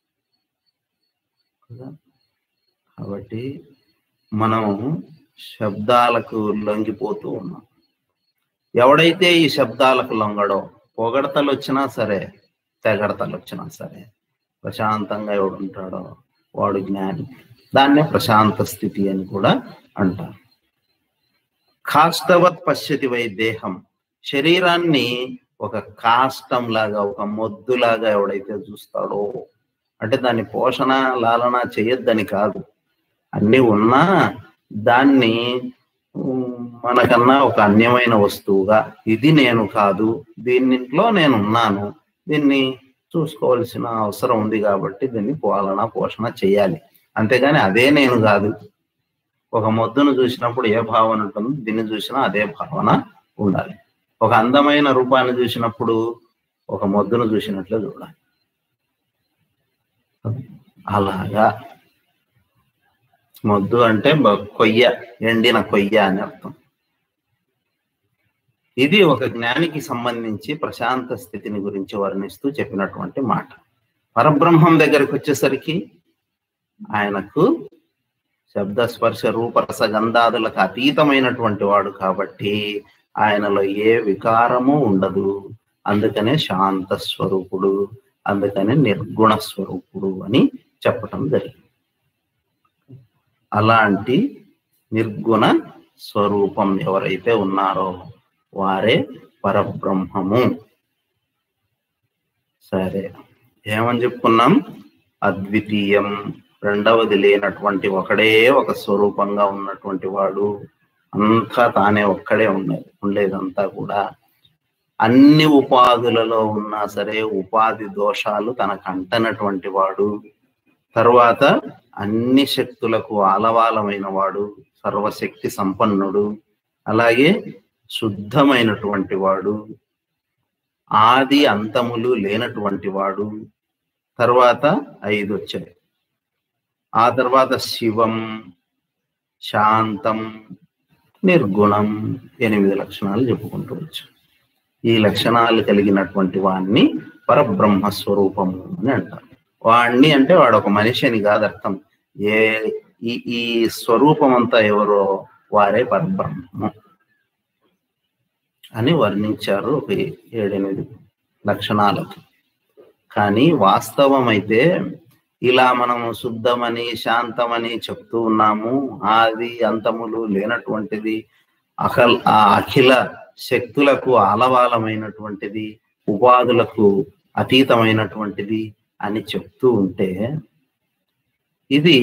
కదా కాబట్టి మనం శబ్దాలకు లొంగిపోతూ ఉన్నాం ఎవడైతే ఈ శబ్దాలకు లొంగడో పొగడతలు వచ్చినా సరే తెగడతలు వచ్చినా సరే ప్రశాంతంగా ఎవడుంటాడో వాడు జ్ఞాని దాన్నే ప్రశాంత స్థితి అని కూడా అంటారు కాష్టవత్ పశ్యతి వై దేహం శరీరాన్ని ఒక కాష్టం లాగా ఒక మొద్దులాగా ఎవడైతే చూస్తాడో అంటే దాని పోషణ లాలన చేయొద్దని కాదు అన్ని ఉన్నా దాన్ని ఉమ్, మనకన్నా ఒక అన్యమైన వస్తువుగా ఇది నేను కాదు దీనిలో నేను ఉన్నాను దీన్ని చూసుకోవాల్సిన అవసరం ఉంది కాబట్టి దీన్ని పాలన పోషణ చేయాలి అంతేగాని అదే నేను కాదు ఒక మొద్దును చూసినప్పుడు ఏ భావన ఉంటుందో దీన్ని చూసినా అదే భావన ఉండాలి ఒక అందమైన రూపాన్ని చూసినప్పుడు ఒక మొద్దును చూసినట్లే చూడాలి అలాగా మొద్దు అంటే బ- కొయ్య ఎండిన కొయ్య అని అర్థం ఇది ఒక జ్ఞానికి సంబంధించి ప్రశాంత స్థితిని గురించి వర్ణిస్తూ చెప్పినటువంటి మాట పరబ్రహ్మం దగ్గరికి వచ్చేసరికి ఆయనకు శబ్ద స్పర్శ రూపరస గంధాదులకు అతీతమైనటువంటి వాడు కాబట్టి ఆయనలో ఏ వికారము ఉండదు అందుకనే శాంత స్వరూపుడు అందుకనే నిర్గుణ స్వరూపుడు అని చెప్పటం జరిగింది అలాంటి నిర్గుణ స్వరూపం ఎవరైతే ఉన్నారో వారే పరబ్రహ్మము సరే ఏమని చెప్పుకున్నాం అద్వితీయం రెండవది లేనటువంటి ఒకడే ఒక స్వరూపంగా ఉన్నటువంటి వాడు అంతా తానే ఒక్కడే ఉండేది ఉండేదంతా కూడా అన్ని ఉపాధులలో ఉన్నా సరే ఉపాధి దోషాలు తనకు అంటనటువంటి వాడు తరువాత అన్ని శక్తులకు ఆలవాలమైన వాడు సర్వశక్తి సంపన్నుడు అలాగే శుద్ధమైనటువంటి వాడు ఆది అంతములు లేనటువంటి వాడు తర్వాత ఐదు వచ్చాయి ఆ తర్వాత శివం శాంతం నిర్గుణం ఎనిమిది లక్షణాలు చెప్పుకుంటూ వచ్చాం ఈ లక్షణాలు కలిగినటువంటి వాణ్ణి పరబ్రహ్మ స్వరూపము అని అంటారు వాణ్ణి అంటే వాడు ఒక మనిషి అని కాదు అర్థం ఏ ఈ ఈ స్వరూపం అంతా ఎవరో వారే పరబ్రహ్మము అని వర్ణించారు ఒక ఏడెనిమిది లక్షణాలకి కానీ వాస్తవం అయితే ఇలా మనము శుద్ధమని శాంతమని చెప్తూ ఉన్నాము ఆది అంతములు లేనటువంటిది అఖల్ ఆ అఖిల శక్తులకు ఆలవాలమైనటువంటిది ఉపాధులకు అతీతమైనటువంటిది అని చెప్తూ ఉంటే ఇది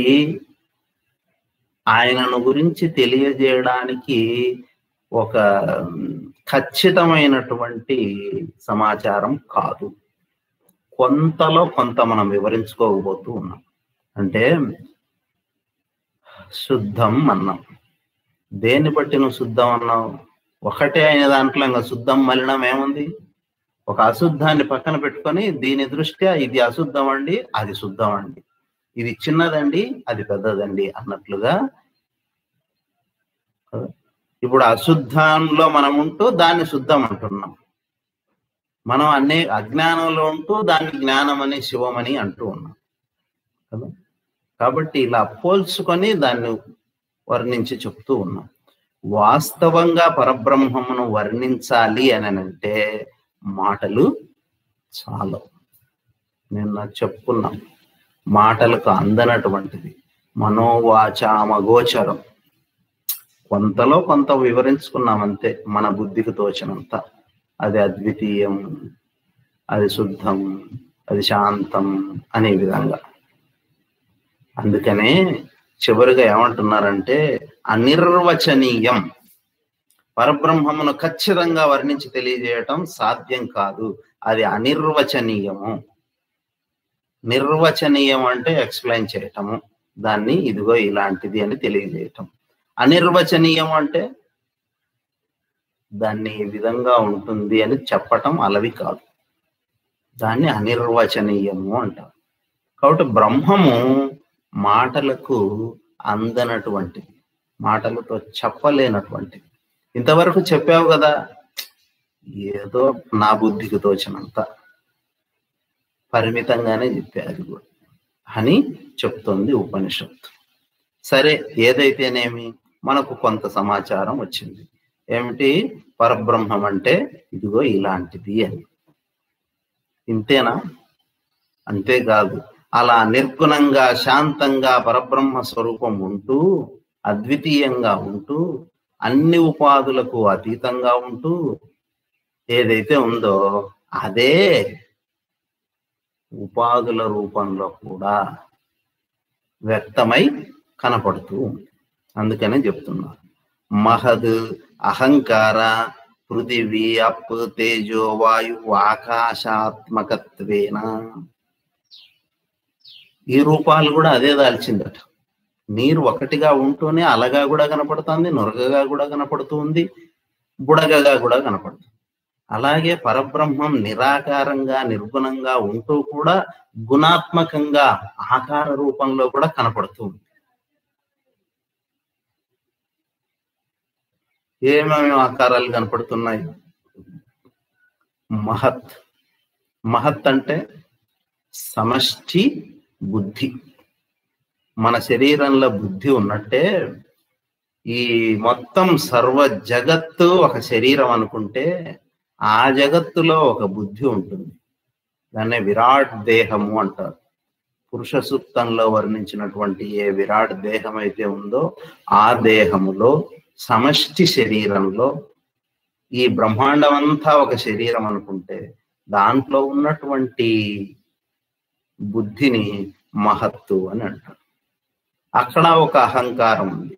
ఆయనను గురించి తెలియజేయడానికి ఒక ఖచ్చితమైనటువంటి సమాచారం కాదు కొంతలో కొంత మనం వివరించుకోకపోతూ ఉన్నాం అంటే శుద్ధం అన్నాం దేన్ని బట్టి నువ్వు శుద్ధం అన్నావు ఒకటే అయిన దాంట్లో ఇంకా శుద్ధం మలినం ఏముంది ఒక అశుద్ధాన్ని పక్కన పెట్టుకొని దీని దృష్ట్యా ఇది అశుద్ధం అండి అది శుద్ధం అండి ఇది చిన్నదండి అది పెద్దదండి అన్నట్లుగా కదా? ఇప్పుడు అశుద్ధంలో మనం ఉంటూ దాన్ని శుద్ధం అంటున్నాం మనం అన్ని అజ్ఞానంలో ఉంటూ దాన్ని జ్ఞానం అని శివం అని అంటూ ఉన్నాం కదా కాబట్టి ఇలా పోల్చుకొని దాన్ని వర్ణించి చెప్తూ ఉన్నాం వాస్తవంగా పరబ్రహ్మమును వర్ణించాలి అని అంటే మాటలు చాలు నిన్న చెప్పుకున్నాం మాటలకు అందనటువంటిది మనోవాచామగోచరం కొంతలో కొంత వివరించుకున్నాం అంతే మన బుద్ధికి తోచినంత అది అద్వితీయం అది శుద్ధం అది శాంతం అనే విధంగా అందుకనే చివరిగా ఏమంటున్నారంటే అనిర్వచనీయం పరబ్రహ్మమును ఖచ్చితంగా వర్ణించి తెలియజేయటం సాధ్యం కాదు అది అనిర్వచనీయము నిర్వచనీయం అంటే ఎక్స్ప్లెయిన్ చేయటము దాన్ని ఇదిగో ఇలాంటిది అని తెలియజేయటం అనిర్వచనీయం అంటే దాన్ని ఈ విధంగా ఉంటుంది అని చెప్పటం అలవి కాదు దాన్ని అనిర్వచనీయము అంటారు కాబట్టి బ్రహ్మము మాటలకు అందనటువంటిది మాటలతో చెప్పలేనటువంటిది ఇంతవరకు చెప్పావు కదా ఏదో నా బుద్ధికి తోచినంత పరిమితంగానే చెప్పారు కూడా అని చెప్తుంది ఉపనిషత్తు సరే ఏదైతేనేమి మనకు కొంత సమాచారం వచ్చింది ఏమిటి పరబ్రహ్మం అంటే ఇదిగో ఇలాంటిది అని ఇంతేనా అంతేకాదు అలా నిర్గుణంగా శాంతంగా పరబ్రహ్మ స్వరూపం ఉంటూ అద్వితీయంగా ఉంటూ అన్ని ఉపాధులకు అతీతంగా ఉంటూ ఏదైతే ఉందో అదే ఉపాధుల రూపంలో కూడా వ్యక్తమై కనపడుతూ ఉంది అందుకనే చెప్తున్నా మహద్ అహంకార పృథివీ అప్ తేజో వాయు ఆకాశాత్మకత్వేన ఈ రూపాలు కూడా అదే దాల్చిందట నీరు ఒకటిగా ఉంటూనే అలగా కూడా కనపడుతుంది నొరగగా కూడా కనపడుతుంది బుడగగా కూడా కనపడుతుంది అలాగే పరబ్రహ్మం నిరాకారంగా నిర్గుణంగా ఉంటూ కూడా గుణాత్మకంగా ఆకార రూపంలో కూడా కనపడుతుంది ఏమేమి ఆకారాలు కనపడుతున్నాయి మహత్ మహత్ అంటే సమష్టి బుద్ధి మన శరీరంలో బుద్ధి ఉన్నట్టే ఈ మొత్తం సర్వ జగత్తు ఒక శరీరం అనుకుంటే ఆ జగత్తులో ఒక బుద్ధి ఉంటుంది దాన్నే విరాట్ దేహము అంటారు పురుష సూక్తంలో వర్ణించినటువంటి ఏ విరాట్ దేహం అయితే ఉందో ఆ దేహములో సమష్టి శరీరంలో ఈ బ్రహ్మాండం అంతా ఒక శరీరం అనుకుంటే దాంట్లో ఉన్నటువంటి బుద్ధిని మహత్తు అని అంటారు అక్కడ ఒక అహంకారం ఉంది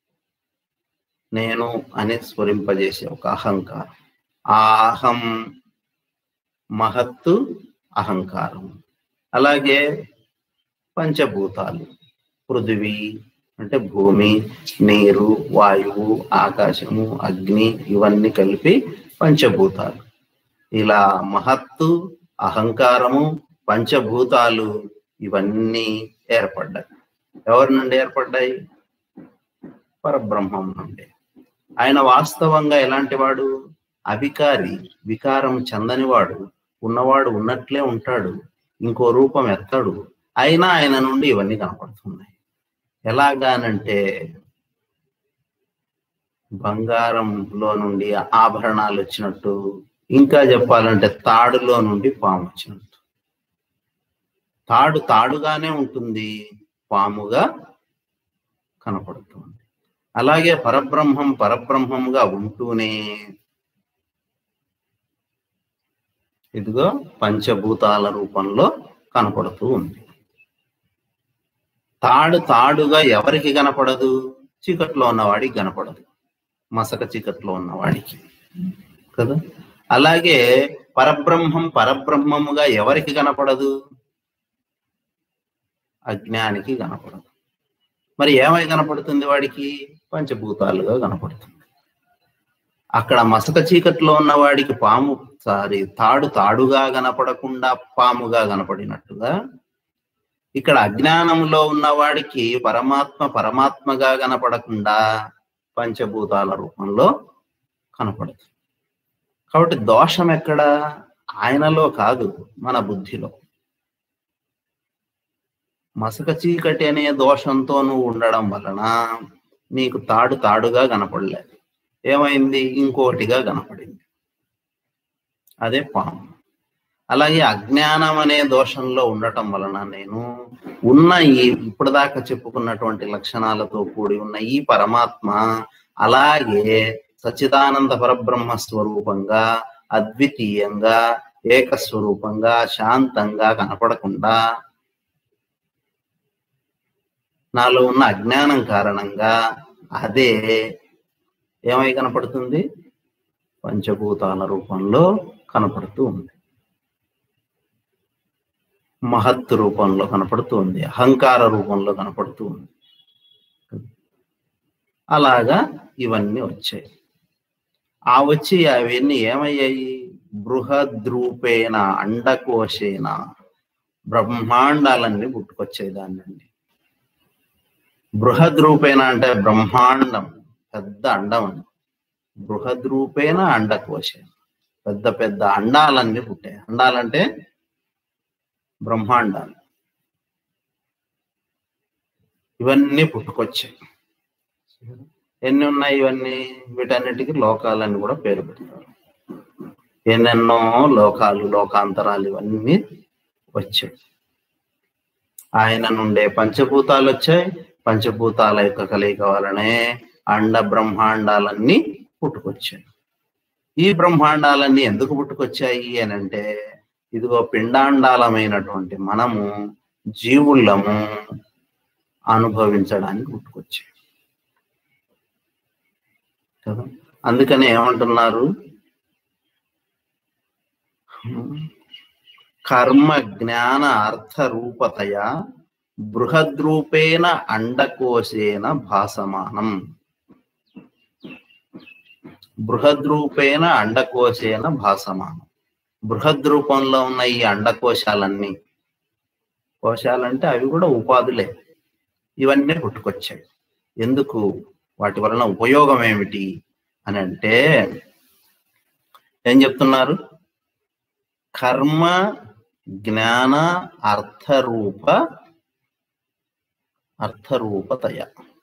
నేను అని స్ఫురింపజేసే ఒక అహంకారం ఆ అహం మహత్తు అహంకారం అలాగే పంచభూతాలు పృథివీ అంటే భూమి నీరు వాయువు ఆకాశము అగ్ని ఇవన్నీ కలిపి పంచభూతాలు ఇలా మహత్తు అహంకారము పంచభూతాలు ఇవన్నీ ఏర్పడ్డాయి ఎవరి నుండి ఏర్పడ్డాయి పరబ్రహ్మం నుండి ఆయన వాస్తవంగా ఎలాంటి వాడు అధికారి వికారం చెందనివాడు ఉన్నవాడు ఉన్నట్లే ఉంటాడు ఇంకో రూపం ఎత్తాడు అయినా ఆయన నుండి ఇవన్నీ కనపడుతున్నాయి ఎలాగానంటే బంగారంలో నుండి ఆభరణాలు వచ్చినట్టు ఇంకా చెప్పాలంటే తాడులో నుండి పాము వచ్చినట్టు తాడు తాడుగానే ఉంటుంది పాముగా కనపడుతుంది అలాగే పరబ్రహ్మం పరబ్రహ్మంగా ఉంటూనే ఇదిగో పంచభూతాల రూపంలో కనపడుతూ ఉంది తాడు తాడుగా ఎవరికి కనపడదు చీకట్లో ఉన్నవాడికి కనపడదు మసక చీకట్లో ఉన్నవాడికి కదా అలాగే పరబ్రహ్మం పరబ్రహ్మముగా ఎవరికి కనపడదు అజ్ఞానికి కనపడదు మరి ఏమై కనపడుతుంది వాడికి పంచభూతాలుగా కనపడుతుంది అక్కడ మసక చీకట్లో ఉన్న వాడికి పాము సారీ తాడు తాడుగా కనపడకుండా పాముగా కనపడినట్టుగా ఇక్కడ అజ్ఞానంలో ఉన్నవాడికి పరమాత్మ పరమాత్మగా కనపడకుండా పంచభూతాల రూపంలో కనపడుతుంది కాబట్టి దోషం ఎక్కడ ఆయనలో కాదు మన బుద్ధిలో మసక చీకటి అనే దోషంతో నువ్వు ఉండడం వలన నీకు తాడు తాడుగా కనపడలేదు ఏమైంది ఇంకోటిగా కనపడింది అదే పాము అలాగే అజ్ఞానం అనే దోషంలో ఉండటం వలన నేను ఉన్న ఈ ఇప్పుడు దాకా చెప్పుకున్నటువంటి లక్షణాలతో కూడి ఉన్న ఈ పరమాత్మ అలాగే సచ్చిదానంద పరబ్రహ్మ స్వరూపంగా అద్వితీయంగా ఏకస్వరూపంగా శాంతంగా కనపడకుండా నాలో ఉన్న అజ్ఞానం కారణంగా అదే ఏమై కనపడుతుంది పంచభూతాల రూపంలో కనపడుతూ ఉంది మహత్తు రూపంలో కనపడుతూ ఉంది అహంకార రూపంలో కనపడుతూ ఉంది అలాగా ఇవన్నీ వచ్చాయి ఆ వచ్చి అవన్నీ ఏమయ్యాయి బృహద్రూపేణ అండకోశేన బ్రహ్మాండాలన్నీ పుట్టుకొచ్చాయి దాని నుండి బృహద్రూపేణ అంటే బ్రహ్మాండం పెద్ద అండం అని బృహద్రూపేణ అండకోశేన పెద్ద పెద్ద అండాలన్నీ పుట్టాయి అండాలంటే బ్రహ్మాండాలు ఇవన్నీ పుట్టుకొచ్చాయి ఎన్ని ఉన్నాయి ఇవన్నీ వీటన్నిటికీ లోకాలని కూడా పేరు పెడతారు ఎన్నెన్నో లోకాలు లోకాంతరాలు ఇవన్నీ వచ్చాయి ఆయన నుండే పంచభూతాలు వచ్చాయి పంచభూతాల యొక్క కలయిక వలనే అండ బ్రహ్మాండాలన్నీ పుట్టుకొచ్చాయి ఈ బ్రహ్మాండాలన్నీ ఎందుకు పుట్టుకొచ్చాయి అని అంటే ఇదిగో పిండాండాలమైనటువంటి మనము జీవుళ్ళము అనుభవించడానికి పుట్టుకొచ్చాయి కదా అందుకని ఏమంటున్నారు కర్మ జ్ఞాన అర్థ రూపతయ బృహద్రూపేణ అండకోశేన భాసమానం బృహద్రూపేణ అండకోశేన భాసమానం బృహద్ రూపంలో ఉన్న ఈ అండకోశాలన్నీ కోశాలంటే అవి కూడా ఉపాధులే ఇవన్నీ పుట్టుకొచ్చాయి ఎందుకు వాటి వలన ఉపయోగం ఏమిటి అని అంటే ఏం చెప్తున్నారు కర్మ జ్ఞాన అర్థరూప అర్థరూపతయ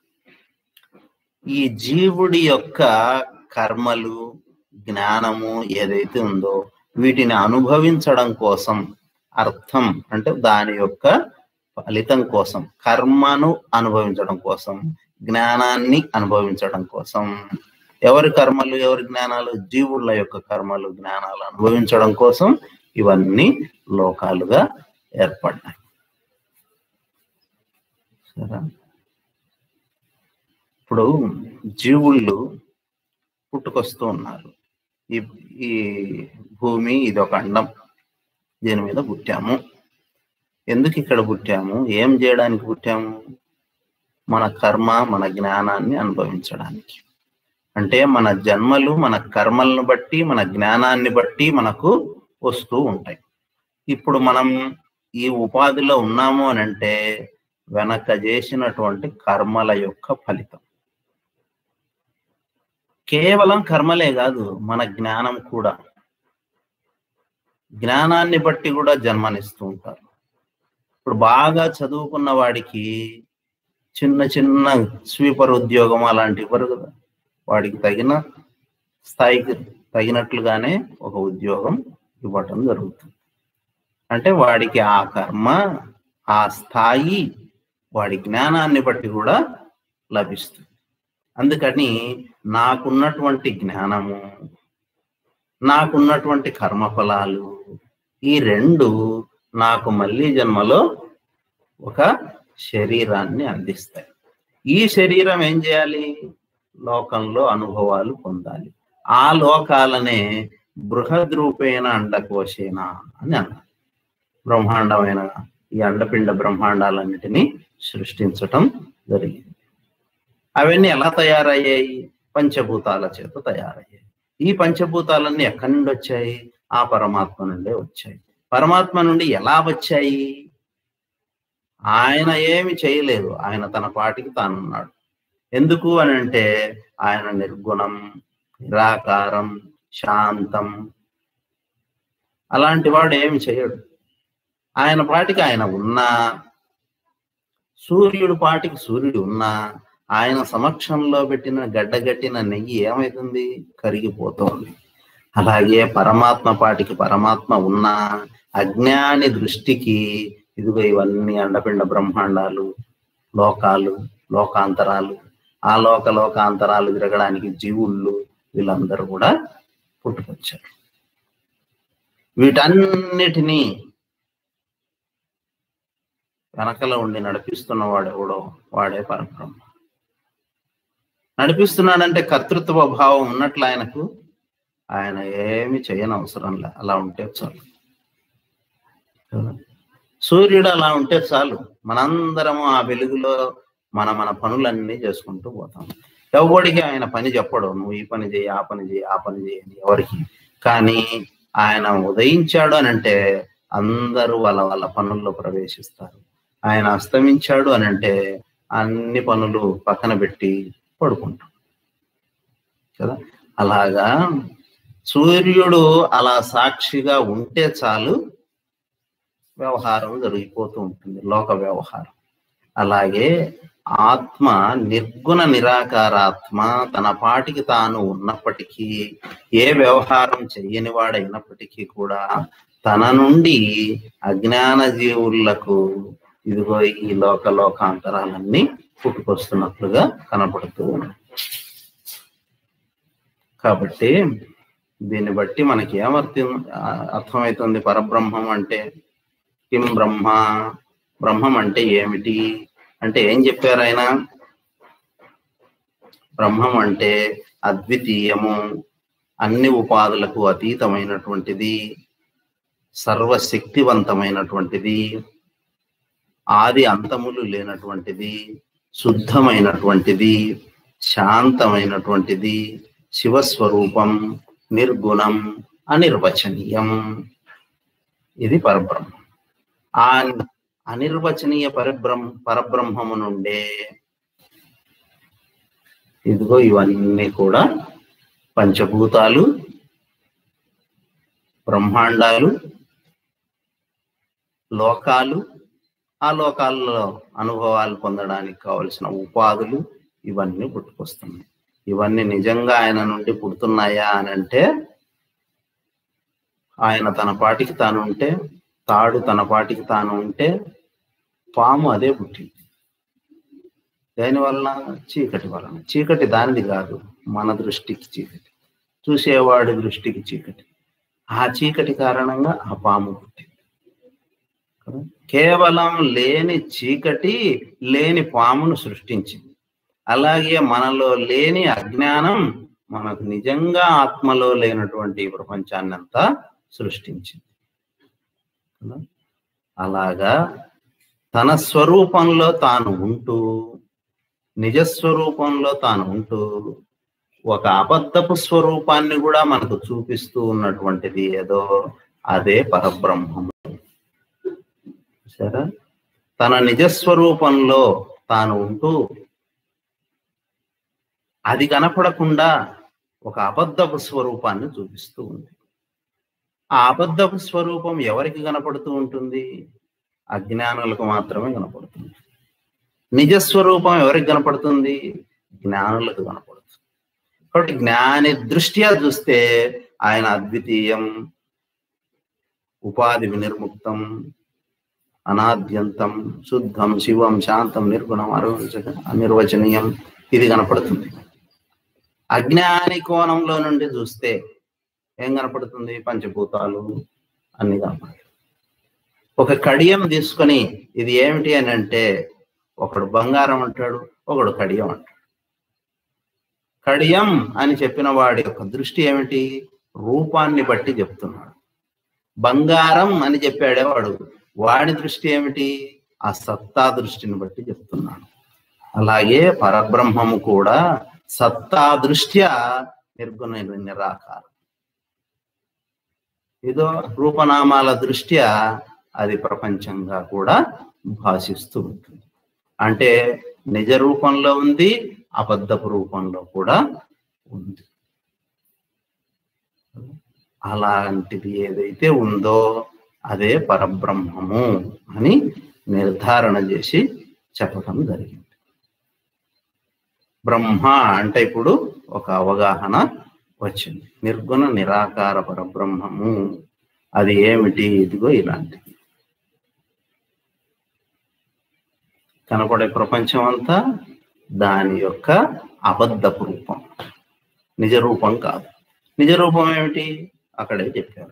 ఈ జీవుడి యొక్క కర్మలు జ్ఞానము ఏదైతే ఉందో వీటిని అనుభవించడం కోసం అర్థం అంటే దాని యొక్క ఫలితం కోసం కర్మను అనుభవించడం కోసం జ్ఞానాన్ని అనుభవించడం కోసం ఎవరి కర్మలు ఎవరి జ్ఞానాలు జీవుల యొక్క కర్మలు జ్ఞానాలు అనుభవించడం కోసం ఇవన్నీ లోకాలుగా ఏర్పడ్డాయి సరే ఇప్పుడు జీవుళ్ళు పుట్టుకొస్తూ ఉన్నారు ఈ ఈ భూమి ఇది ఒక అండం దీని మీద పుట్టాము ఎందుకు ఇక్కడ పుట్టాము ఏం చేయడానికి పుట్టాము మన కర్మ మన జ్ఞానాన్ని అనుభవించడానికి అంటే మన జన్మలు మన కర్మలను బట్టి మన జ్ఞానాన్ని బట్టి మనకు వస్తూ ఉంటాయి ఇప్పుడు మనం ఈ ఉపాధిలో ఉన్నాము అని అంటే వెనక చేసినటువంటి కర్మల యొక్క ఫలితం కేవలం కర్మలే కాదు మన జ్ఞానం కూడా జ్ఞానాన్ని బట్టి కూడా జన్మనిస్తూ ఉంటారు ఇప్పుడు బాగా చదువుకున్న వాడికి చిన్న చిన్న స్వీపర్ ఉద్యోగం అలాంటి ఇవ్వరు కదా వాడికి తగిన స్థాయికి తగినట్లుగానే ఒక ఉద్యోగం ఇవ్వటం జరుగుతుంది అంటే వాడికి ఆ కర్మ ఆ స్థాయి వాడి జ్ఞానాన్ని బట్టి కూడా లభిస్తుంది అందుకని నాకున్నటువంటి జ్ఞానము నాకున్నటువంటి కర్మఫలాలు ఈ రెండు నాకు మళ్ళీ జన్మలో ఒక శరీరాన్ని అందిస్తాయి ఈ శరీరం ఏం చేయాలి లోకంలో అనుభవాలు పొందాలి ఆ లోకాలనే బృహద్రూపేణ అండకోశేన అని అన్నారు బ్రహ్మాండమైన ఈ అండపిండ బ్రహ్మాండాలన్నిటినీ సృష్టించటం జరిగింది అవన్నీ ఎలా తయారయ్యాయి పంచభూతాల చేత తయారయ్యాయి ఈ పంచభూతాలన్నీ ఎక్కడి నుండి వచ్చాయి ఆ పరమాత్మ నుండే వచ్చాయి పరమాత్మ నుండి ఎలా వచ్చాయి ఆయన ఏమి చేయలేదు ఆయన తన పాటికి తానున్నాడు ఎందుకు అని అంటే ఆయన నిర్గుణం నిరాకారం శాంతం అలాంటి వాడు ఏమి చేయడు ఆయన పాటికి ఆయన ఉన్నా సూర్యుడు పాటికి సూర్యుడు ఉన్నా ఆయన సమక్షంలో పెట్టిన గడ్డగట్టిన నెయ్యి ఏమవుతుంది కరిగిపోతోంది అలాగే పరమాత్మ పాటికి పరమాత్మ ఉన్న అజ్ఞాని దృష్టికి ఇదిగో ఇవన్నీ అండపిండ బ్రహ్మాండాలు లోకాలు లోకాంతరాలు ఆ లోక లోకాంతరాలు తిరగడానికి జీవుళ్ళు వీళ్ళందరూ కూడా పుట్టుకొచ్చారు వీటన్నిటినీ వెనకలో ఉండి నడిపిస్తున్న వాడు ఎవడో వాడే పరబ్రహ్మ నడిపిస్తున్నాడంటే కర్తృత్వ భావం ఉన్నట్లు ఆయనకు ఆయన ఏమి చేయని అవసరం లే అలా ఉంటే చాలు సూర్యుడు అలా ఉంటే చాలు మనందరము ఆ వెలుగులో మన మన పనులన్నీ చేసుకుంటూ పోతాం ఎవరికి ఆయన పని చెప్పడు నువ్వు ఈ పని చేయి ఆ పని చేయి ఆ పని చేయి అని ఎవరికి కానీ ఆయన ఉదయించాడు అని అంటే అందరూ వాళ్ళ వాళ్ళ పనుల్లో ప్రవేశిస్తారు ఆయన అస్తమించాడు అని అంటే అన్ని పనులు పక్కన పెట్టి పడుకుంటాం కదా అలాగా సూర్యుడు అలా సాక్షిగా ఉంటే చాలు వ్యవహారం జరిగిపోతూ ఉంటుంది లోక వ్యవహారం అలాగే ఆత్మ నిర్గుణ నిరాకారాత్మ తన పాటికి తాను ఉన్నప్పటికీ ఏ వ్యవహారం చెయ్యని వాడైనప్పటికీ కూడా తన నుండి అజ్ఞాన జీవులకు ఇదిగో ఈ లోక లోకాంతరాలన్నీ పుట్టుకొస్తున్నట్లుగా కనపడుతూ ఉన్నాయి కాబట్టి దీన్ని బట్టి మనకి ఏమర్థం అర్థమవుతుంది పరబ్రహ్మం అంటే కిం బ్రహ్మ బ్రహ్మం అంటే ఏమిటి అంటే ఏం చెప్పారు ఆయన బ్రహ్మం అంటే అద్వితీయము అన్ని ఉపాధులకు అతీతమైనటువంటిది సర్వశక్తివంతమైనటువంటిది ఆది అంతములు లేనటువంటిది శుద్ధమైనటువంటిది శాంతమైనటువంటిది శివస్వరూపం నిర్గుణం అనిర్వచనీయం ఇది పరబ్రహ్మం ఆ అనిర్వచనీయ పరబ్రహ్మ పరబ్రహ్మము నుండే ఇదిగో ఇవన్నీ కూడా పంచభూతాలు బ్రహ్మాండాలు లోకాలు ఆ లోకాల్లో అనుభవాలు పొందడానికి కావలసిన ఉపాధులు ఇవన్నీ పుట్టుకొస్తున్నాయి ఇవన్నీ నిజంగా ఆయన నుండి పుడుతున్నాయా అని అంటే ఆయన తన పాటికి తాను ఉంటే తాడు తన పాటికి తాను ఉంటే పాము అదే పుట్టింది దేని వలన చీకటి వలన చీకటి దానిది కాదు మన దృష్టికి చీకటి చూసేవాడి దృష్టికి చీకటి ఆ చీకటి కారణంగా ఆ పాము పుట్టింది కేవలం లేని చీకటి లేని పామును సృష్టించింది అలాగే మనలో లేని అజ్ఞానం మనకు నిజంగా ఆత్మలో లేనటువంటి ప్రపంచాన్ని అంతా సృష్టించింది అలాగా తన స్వరూపంలో తాను ఉంటూ నిజస్వరూపంలో తాను ఉంటూ ఒక అబద్ధపు స్వరూపాన్ని కూడా మనకు చూపిస్తూ ఉన్నటువంటిది ఏదో అదే పరబ్రహ్మము సరే తన నిజస్వరూపంలో తాను ఉంటూ అది కనపడకుండా ఒక అబద్ధపు స్వరూపాన్ని చూపిస్తూ ఉంది ఆ అబద్ధపు స్వరూపం ఎవరికి కనపడుతూ ఉంటుంది అజ్ఞానులకు మాత్రమే కనపడుతుంది నిజస్వరూపం ఎవరికి కనపడుతుంది జ్ఞానులకు కనపడుతుంది కాబట్టి జ్ఞాని దృష్ట్యా చూస్తే ఆయన అద్వితీయం ఉపాధి వినిర్ముక్తం అనాద్యంతం శుద్ధం శివం శాంతం నిర్గుణం అనిర్వచనీయం ఇది కనపడుతుంది అజ్ఞాని కోణంలో నుండి చూస్తే ఏం కనపడుతుంది పంచభూతాలు అన్ని కనపడతాయి ఒక కడియం తీసుకొని ఇది ఏమిటి అని అంటే ఒకడు బంగారం అంటాడు ఒకడు కడియం అంటాడు కడియం అని చెప్పిన వాడి యొక్క దృష్టి ఏమిటి రూపాన్ని బట్టి చెప్తున్నాడు బంగారం అని చెప్పాడే వాడు వాడి దృష్టి ఏమిటి ఆ సత్తా దృష్టిని బట్టి చెప్తున్నాడు అలాగే పరబ్రహ్మము కూడా సత్తా దృష్ట్యా నిర్గుణ నిరాకారం ఏదో రూపనామాల దృష్ట్యా అది ప్రపంచంగా కూడా భాషిస్తూ ఉంటుంది అంటే నిజ రూపంలో ఉంది అబద్ధపు రూపంలో కూడా ఉంది అలాంటిది ఏదైతే ఉందో అదే పరబ్రహ్మము అని నిర్ధారణ చేసి చెప్పటం జరిగింది బ్రహ్మ అంటే ఇప్పుడు ఒక అవగాహన వచ్చింది నిర్గుణ నిరాకార పరబ్రహ్మము అది ఏమిటి ఇదిగో ఇలాంటిది కనపడే ప్రపంచం అంతా దాని యొక్క అబద్ధపు రూపం నిజ రూపం కాదు నిజ రూపం ఏమిటి అక్కడే చెప్పారు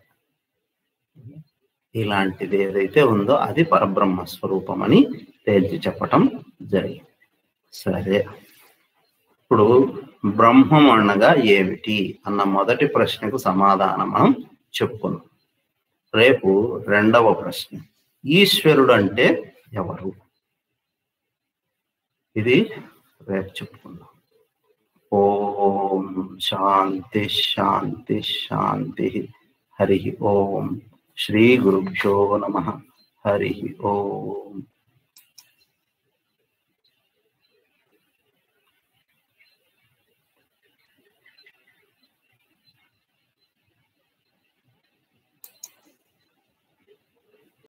ఇలాంటిది ఏదైతే ఉందో అది పరబ్రహ్మ స్వరూపం అని తేల్చి చెప్పటం జరిగింది సరే ఇప్పుడు బ్రహ్మం అనగా ఏమిటి అన్న మొదటి ప్రశ్నకు సమాధానం మనం చెప్పుకుందాం రేపు రెండవ ప్రశ్న ఈశ్వరుడు అంటే ఎవరు ఇది రేపు చెప్పుకుందాం ఓం శాంతి శాంతి శాంతి హరి ఓం శ్రీ గురుభ్యో నమ హరి ఓం